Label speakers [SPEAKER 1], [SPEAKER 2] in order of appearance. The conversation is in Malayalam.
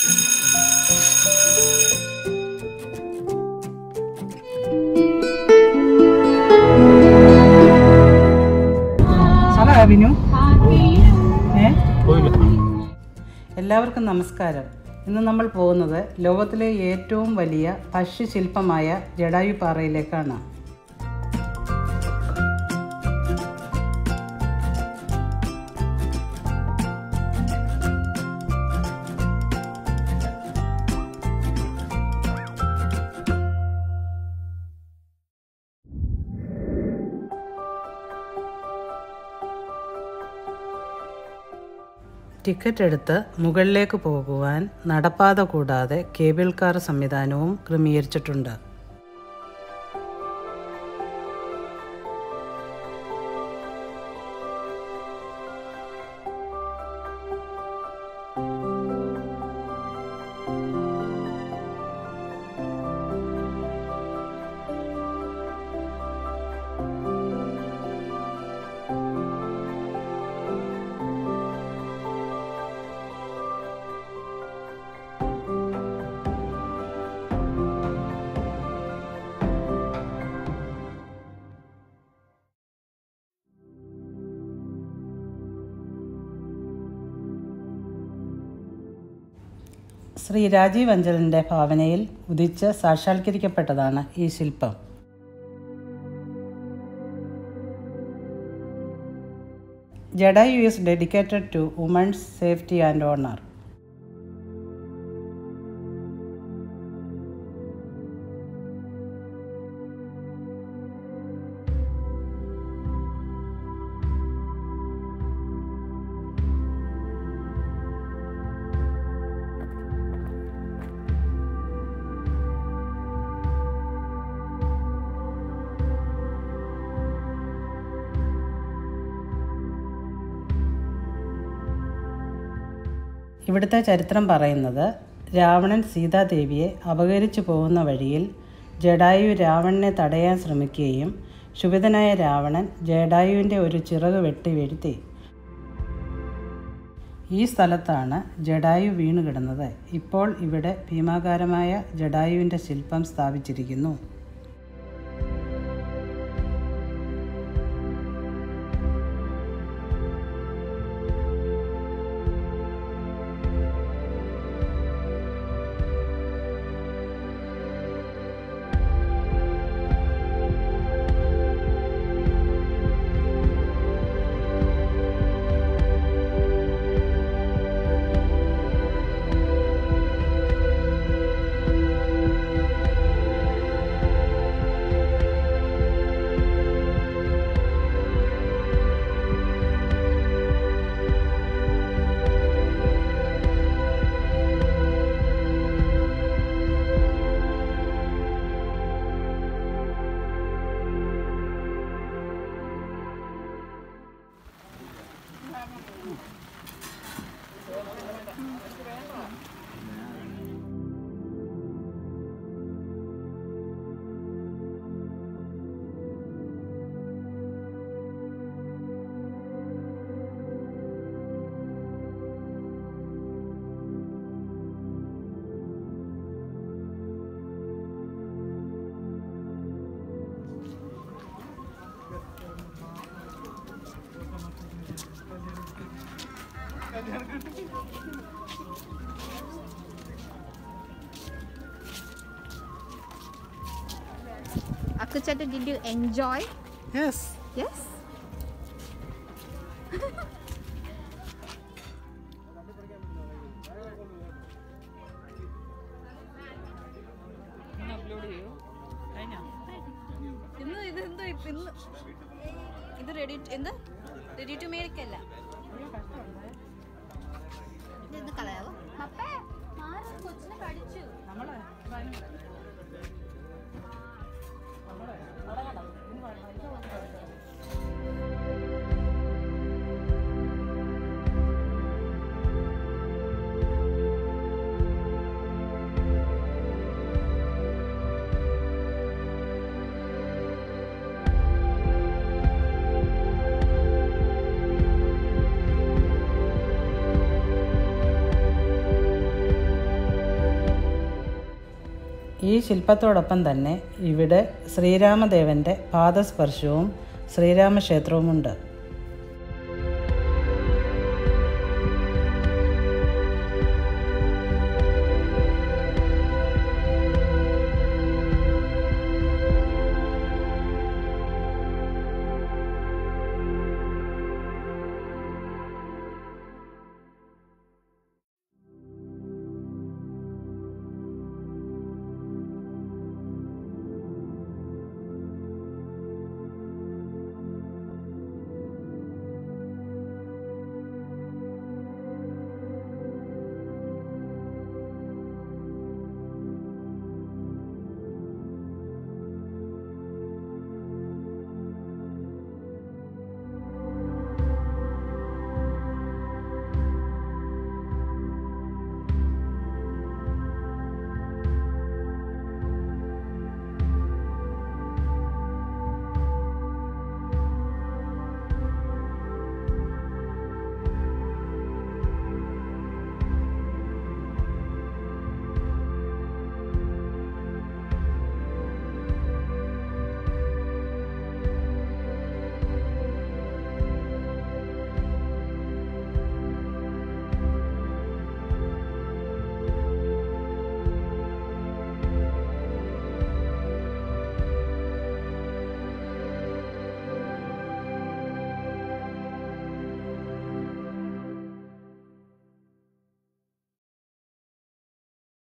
[SPEAKER 1] അഭിനു ഏ എല്ലാവർക്കും നമസ്കാരം ഇന്ന് നമ്മൾ പോകുന്നത് ലോകത്തിലെ ഏറ്റവും വലിയ ഭക്ഷ്യശില്പമായ ജഡായു പാറയിലേക്കാണ് ടിക്കറ്റ് എടുത്ത് മുകളിലേക്ക് പോകുവാൻ നടപ്പാത കൂടാതെ കേബിൾ കാർ സംവിധാനവും ക്രമീകരിച്ചിട്ടുണ്ട് ശ്രീ രാജീവ് അഞ്ചലിൻ്റെ ഭാവനയിൽ ഉദിച്ച് സാക്ഷാത്കരിക്കപ്പെട്ടതാണ് ഈ ശില്പം Jatayu is dedicated to women's safety and honour ഇവിടുത്തെ ചരിത്രം പറയുന്നത് രാവണൻ സീതാദേവിയെ അപകരിച്ചു പോകുന്ന വഴിയിൽ ജഡായു രാവണനെ തടയാൻ ശ്രമിക്കുകയും ക്ഷുഭിതനായ രാവണൻ ജഡായുവിൻ്റെ ഒരു ചിറക് വെട്ടി വീഴ്ത്തി ഈ സ്ഥലത്താണ് ജഡായു വീണു കിടന്നത് ഇപ്പോൾ ഇവിടെ ഭീമാകാരമായ ജഡായുവിൻ്റെ ശില്പം സ്ഥാപിച്ചിരിക്കുന്നു
[SPEAKER 2] Akuchata, did you enjoy?
[SPEAKER 1] Yes
[SPEAKER 2] Yes? ഇന്ന് ഇത് എന്തോ ഇപ്പ- ഇന്ന് ഇത് റെഡി എന്ത് റെഡി ടു മേക്ക് അല്ല ഇത് ഇത് കളയാവോ പപ്പേ മാറി കൊച്ചിനെ കടിച്ചു
[SPEAKER 3] Thank
[SPEAKER 1] ഈ ശില്പത്തോടൊപ്പം തന്നെ ഇവിടെ ശ്രീരാമദേവൻ്റെ പാദസ്പർശവും ശ്രീരാമക്ഷേത്രവുമുണ്ട്